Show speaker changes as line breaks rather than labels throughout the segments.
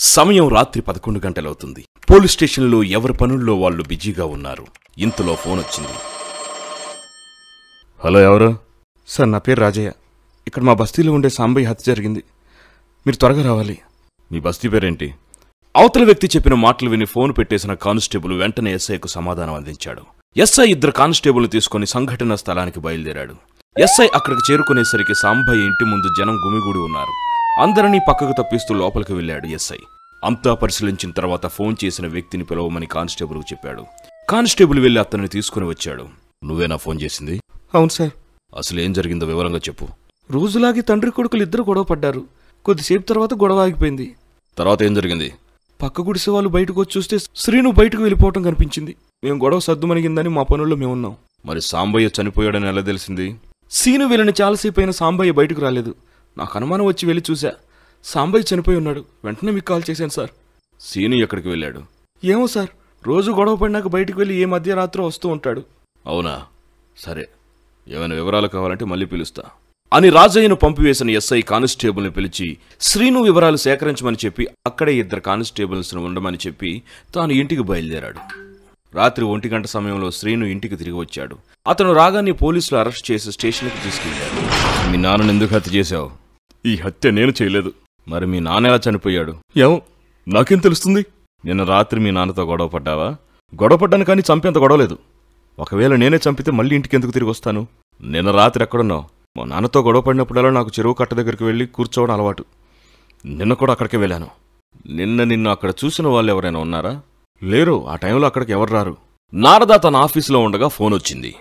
సమయం రాత్రి పదకొండు గంటలవుతుంది పోలీస్ స్టేషన్లో ఎవరి పనుల్లో వాళ్ళు బిజీగా ఉన్నారు ఇంతలో ఫోన్ వచ్చింది హలో ఎవరు
సార్ నా పేరు రాజయ్య ఇక్కడ మా బస్తీలో ఉండే సాంబయ్య హత్య జరిగింది మీరు త్వరగా రావాలి
మీ బస్తీ పేరేంటి అవతల వ్యక్తి చెప్పిన మాటలు విని ఫోన్ పెట్టేసిన కానిస్టేబుల్ వెంటనే ఎస్ఐకు సమాధానం అందించాడు ఎస్ఐ ఇద్దరు కానిస్టేబుల్ తీసుకుని సంఘటన స్థలానికి బయలుదేరాడు ఎస్ఐ అక్కడికి చేరుకునేసరికి సాంబయ్య ఇంటి ముందు జనం గుమిగూడి ఉన్నారు అందరినీ పక్కకు తప్పిస్తూ లోపలికి వెళ్ళాడు ఎస్ఐ అంతా పరిశీలించిన తర్వాత ఫోన్ చేసిన వ్యక్తిని పిలవమని కానిస్టేబుల్కు చెప్పాడు కానిస్టేబుల్ వెళ్లి అతన్ని తీసుకుని వచ్చాడు నువ్వేనా ఫోన్ చేసింది
అవును సార్
అసలు ఏం జరిగిందో వివరంగా చెప్పు
రోజులాగే తండ్రి కొడుకులు ఇద్దరు గొడవ పడ్డారు కొద్దిసేపు తర్వాత గొడవ ఆగిపోయింది
తర్వాత ఏం జరిగింది
పక్క గుడిసె వాళ్ళు బయటకు వచ్చి చూస్తే శ్రీను బయటకు వెళ్ళిపోవటం కనిపించింది మేము గొడవ సద్దుమణిగిందని మా పనుల్లో మేమున్నాం
మరి సాంబయ్య చనిపోయాడని ఎలా తెలిసింది
సీను వెళ్ళిన చాలాసేపు అయినా సాంబయ్య బయటకు రాలేదు నాకు అనుమానం వచ్చి వెళ్ళి చూసా సాంబయ్య చనిపోయి ఉన్నాడు వెంటనే మీకు కాల్ చేశాను సార్
సీను ఎక్కడికి వెళ్ళాడు
ఏమో సార్ రోజు గొడవ పడినాక బయటకు వెళ్ళి ఏ మధ్యరాత్రి వస్తూ ఉంటాడు
అవునా సరే ఏమైనా వివరాలు కావాలంటే మళ్ళీ పిలుస్తా అని రాజయ్యను పంపివేసిన ఎస్ఐ కానిస్టేబుల్ని పిలిచి శ్రీను వివరాలు సేకరించమని చెప్పి అక్కడే ఇద్దరు కానిస్టేబుల్స్ను ఉండమని చెప్పి తాను ఇంటికి బయలుదేరాడు రాత్రి ఒంటి గంట సమయంలో శ్రీను ఇంటికి తిరిగి వచ్చాడు అతను రాగాన్ని పోలీసులు అరెస్ట్ చేసి స్టేషన్కి తీసుకెళ్లారు మీ నాన్నను ఎందుకు హత్య చేశావు ఈ హత్య నేను చేయలేదు మరి మీ నాన్న ఎలా చనిపోయాడు ఏమో నాకేం తెలుస్తుంది నిన్న రాత్రి మీ నాన్నతో గొడవ పడ్డావా గొడవ పడ్డాను కానీ చంపేంత గొడవలేదు ఒకవేళ నేనే చంపితే మళ్ళీ ఇంటికి ఎందుకు తిరిగి వస్తాను నిన్న రాత్రి ఎక్కడున్నావు మా నాన్నతో గొడవ పడినప్పుడల్లా నాకు చెరువు కట్ట దగ్గరికి వెళ్ళి కూర్చోవడం అలవాటు నిన్న కూడా అక్కడికే వెళ్ళాను నిన్న నిన్ను అక్కడ చూసిన వాళ్ళు ఎవరైనా ఉన్నారా లేరు ఆ టైంలో అక్కడికి ఎవరు రారు నారద తన ఆఫీసులో ఉండగా ఫోన్ వచ్చింది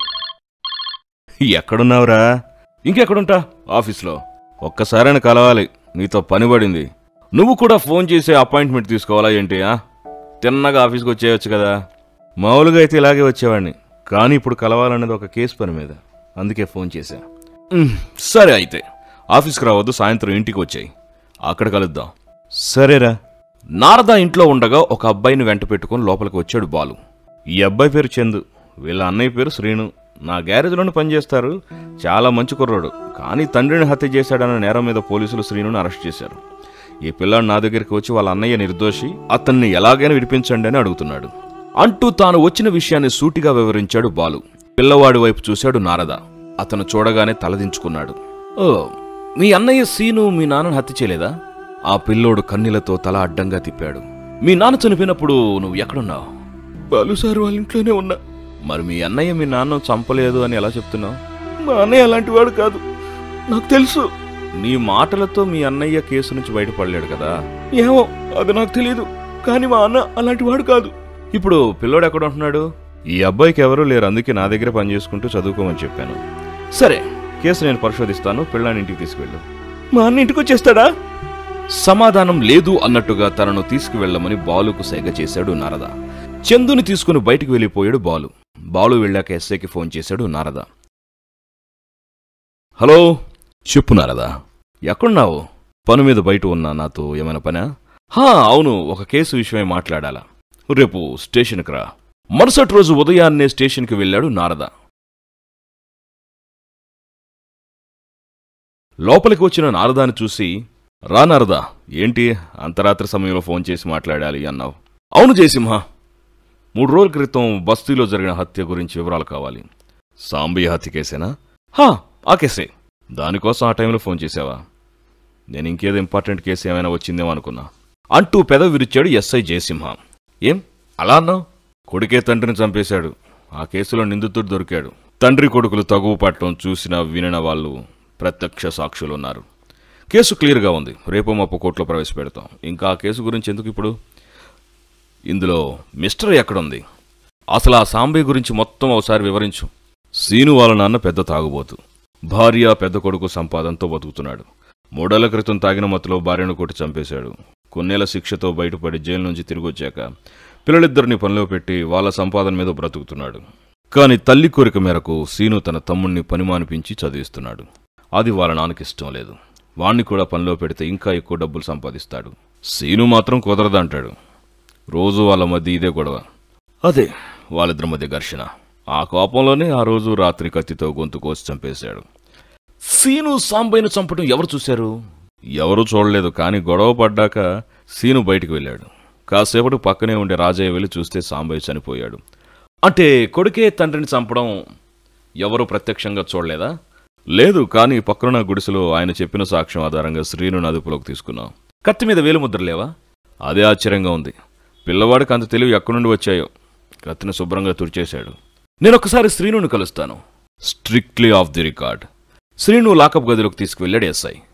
ఎక్కడున్నావురా ఇంకెక్కడుంటా ఆఫీస్లో ఒక్కసారైనా కలవాలి నీతో పని పడింది నువ్వు కూడా ఫోన్ చేసే అపాయింట్మెంట్ తీసుకోవాలా ఏంటి ఆ? తిన్నగా ఆఫీస్కి వచ్చేయచ్చు కదా మామూలుగా అయితే ఇలాగే వచ్చేవాడిని కానీ ఇప్పుడు కలవాలనేది ఒక కేసు పని మీద అందుకే ఫోన్ చేశా ఉమ్, సరే అయితే ఆఫీస్కి రావద్దు సాయంత్రం ఇంటికి వచ్చాయి అక్కడ కలుద్దాం సరేరా నారద ఇంట్లో ఉండగా ఒక అబ్బాయిని వెంట పెట్టుకుని లోపలికి వచ్చాడు బాలు ఈ అబ్బాయి పేరు చందు వీళ్ళ అన్నయ్య పేరు శ్రీను నా గ్యారేజ్లోనే పనిచేస్తారు చాలా మంచి కుర్రాడు కానీ తండ్రిని హత్య చేశాడన్న నేరం మీద పోలీసులు శ్రీనుని అరెస్ట్ చేశారు ఈ పిల్లాడు నా దగ్గరికి వచ్చి వాళ్ళ అన్నయ్య నిర్దోషి అతన్ని ఎలాగైనా విడిపించండి అని అడుగుతున్నాడు అంటూ తాను వచ్చిన విషయాన్ని సూటిగా వివరించాడు బాలు పిల్లవాడి వైపు చూశాడు నారద అతను చూడగానే తలదించుకున్నాడు ఓ మీ అన్నయ్య సీను మీ నాన్నను హత్య చేయలేదా ఆ పిల్లోడు కన్నీలతో తల అడ్డంగా తిప్పాడు మీ నాన్న చనిపోయినప్పుడు నువ్వు ఎక్కడున్నావు
బాలు సార్ వాళ్ళ ఇంట్లోనే ఉన్నా
మరి మీ అన్నయ్య మీ నాన్న చంపలేదు అని ఎలా చెప్తున్నావు
మా అన్నయ్య అలాంటి వాడు కాదు నాకు తెలుసు
నీ మాటలతో మీ అన్నయ్య కేసు నుంచి బయటపడలేడు కదా
ఏమో అది నాకు తెలియదు కానీ మా అన్న అలాంటి వాడు కాదు
ఇప్పుడు పిల్లోడు ఎక్కడ ఉంటున్నాడు ఈ అబ్బాయికి ఎవరూ లేరు అందుకే నా దగ్గర పని చేసుకుంటూ చదువుకోమని చెప్పాను సరే కేసు నేను పరిశోధిస్తాను పిల్లాని ఇంటికి తీసుకువెళ్ళు
మా అన్న ఇంటికి వచ్చేస్తాడా
సమాధానం లేదు అన్నట్టుగా తనను తీసుకువెళ్ళమని బాలుకు సైగ చేశాడు నారద చందుని తీసుకుని బయటికి వెళ్ళిపోయాడు బాలు బాలు వెళ్ళాక ఎస్ఐకి ఫోన్ చేశాడు నారద హలో చెప్పు నారద ఎక్కడున్నావు పని మీద బయట ఉన్నా నాతో ఏమైనా పనా హా అవును ఒక కేసు విషయమై మాట్లాడాలా రేపు స్టేషన్కి రా మరుసటి రోజు ఉదయాన్నే స్టేషన్కి వెళ్ళాడు నారద లోపలికి వచ్చిన నారదాని చూసి రా నారదా ఏంటి అంతరాత్రి సమయంలో ఫోన్ చేసి మాట్లాడాలి అన్నావు అవును జయసింహ మూడు రోజుల క్రితం బస్తీలో జరిగిన హత్య గురించి వివరాలు కావాలి సాంబయ్య హత్య కేసేనా హా ఆ కేసే దానికోసం ఆ టైంలో ఫోన్ చేసావా నేను ఇంకేదో ఇంపార్టెంట్ కేసు ఏమైనా వచ్చిందేమో అనుకున్నా అంటూ పెద విరిచాడు ఎస్ఐ జయసింహ ఏం అలా అన్నావు కొడుకే తండ్రిని చంపేశాడు ఆ కేసులో నిందితుడు దొరికాడు తండ్రి కొడుకులు తగువ పట్టడం చూసిన వినిన వాళ్ళు ప్రత్యక్ష సాక్షులు ఉన్నారు కేసు క్లియర్గా ఉంది రేపు మాపు కోర్టులో ప్రవేశపెడతాం ఇంకా ఆ కేసు గురించి ఎందుకు ఇప్పుడు ఇందులో మిస్టర్ ఎక్కడుంది అసలు ఆ సాంబయ్య గురించి మొత్తం ఒకసారి వివరించు సీను వాళ్ళ నాన్న పెద్ద తాగుబోతు భార్య పెద్ద కొడుకు సంపాదనతో బతుకుతున్నాడు మూడేళ్ల క్రితం తాగిన మత్తులో భార్యను కొట్టి చంపేశాడు కొన్నేళ్ల శిక్షతో బయటపడి జైలు నుంచి తిరిగి వచ్చాక పిల్లలిద్దరిని పనిలో పెట్టి వాళ్ళ సంపాదన మీద బ్రతుకుతున్నాడు కాని తల్లి కోరిక మేరకు సీను తన తమ్ముణ్ణి పని మానిపించి చదివిస్తున్నాడు అది వాళ్ళ నాన్నకి ఇష్టం లేదు వాణ్ణి కూడా పనిలో పెడితే ఇంకా ఎక్కువ డబ్బులు సంపాదిస్తాడు సీను మాత్రం కుదరదంటాడు రోజు వాళ్ళ మధ్య ఇదే గొడవ అదే వాళ్ళిద్దరి మధ్య ఘర్షణ ఆ కోపంలోనే ఆ రోజు రాత్రి కత్తితో గొంతు కోసి చంపేశాడు సీను సాంబయ్యను చంపడం ఎవరు చూశారు ఎవరూ చూడలేదు కానీ గొడవ పడ్డాక సీను బయటికి వెళ్ళాడు కాసేపటి పక్కనే ఉండే రాజయ్య వెళ్ళి చూస్తే సాంబయ్య చనిపోయాడు అంటే కొడుకే తండ్రిని చంపడం ఎవరు ప్రత్యక్షంగా చూడలేదా లేదు కానీ పక్కనున్న గుడిసెలో ఆయన చెప్పిన సాక్ష్యం ఆధారంగా శ్రీను అదుపులోకి తీసుకున్నాం కత్తి మీద వేలు ముద్ర లేవా అదే ఆశ్చర్యంగా ఉంది పిల్లవాడికి అంత తెలివి ఎక్కడి నుండి వచ్చాయో కత్తిని శుభ్రంగా తుడిచేశాడు నేను ఒకసారి శ్రీనుని కలుస్తాను strictly off the record Srinu lockup గదిలోకి తీసుకువెళ్ళాడు ఎస్ఐ